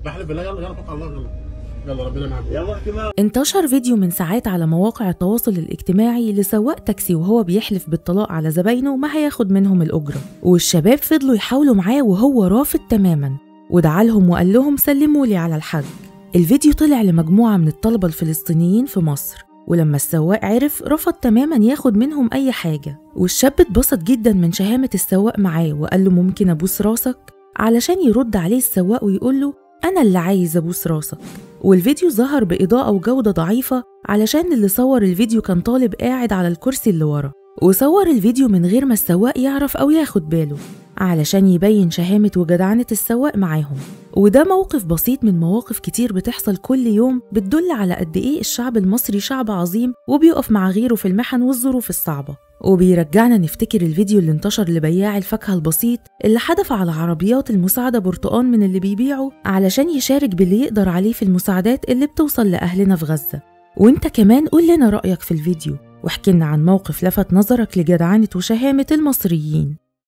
بحلف بالله يلا يلا توكل على الله يلا يلا ربنا معاك يلا احكي معه انتشر فيديو من ساعات على مواقع التواصل الاجتماعي لسواق تاكسي وهو بيحلف بالطلاق على زباينه ما هياخد منهم الأجرة والشباب فضلوا يحاولوا معاه وهو رافض تماما ودعا لهم وقال لهم سلموا لي على الحج الفيديو طلع لمجموعة من الطلبة الفلسطينيين في مصر ولما السواق عرف رفض تماما ياخد منهم أي حاجة والشاب اتبسط جدا من شهامة السواق معاه وقال له ممكن أبوس راسك علشان يرد عليه السواق ويقول له أنا اللي عايز أبوس راسك والفيديو ظهر بإضاءة وجودة ضعيفة علشان اللي صور الفيديو كان طالب قاعد على الكرسي اللي ورا وصور الفيديو من غير ما السواق يعرف أو ياخد باله علشان يبين شهامة وجدعنة السواق معاهم وده موقف بسيط من مواقف كتير بتحصل كل يوم بتدل على قد إيه الشعب المصري شعب عظيم وبيقف مع غيره في المحن والظروف الصعبة وبيرجعنا نفتكر الفيديو اللي انتشر لبياع الفاكهة البسيط اللي حدف على عربيات المساعدة برتقان من اللي بيبيعوا علشان يشارك باللي يقدر عليه في المساعدات اللي بتوصل لأهلنا في غزة وانت كمان قول لنا رأيك في الفيديو واحكي لنا عن موقف لفت نظرك لجدعنة وشهامة المصريين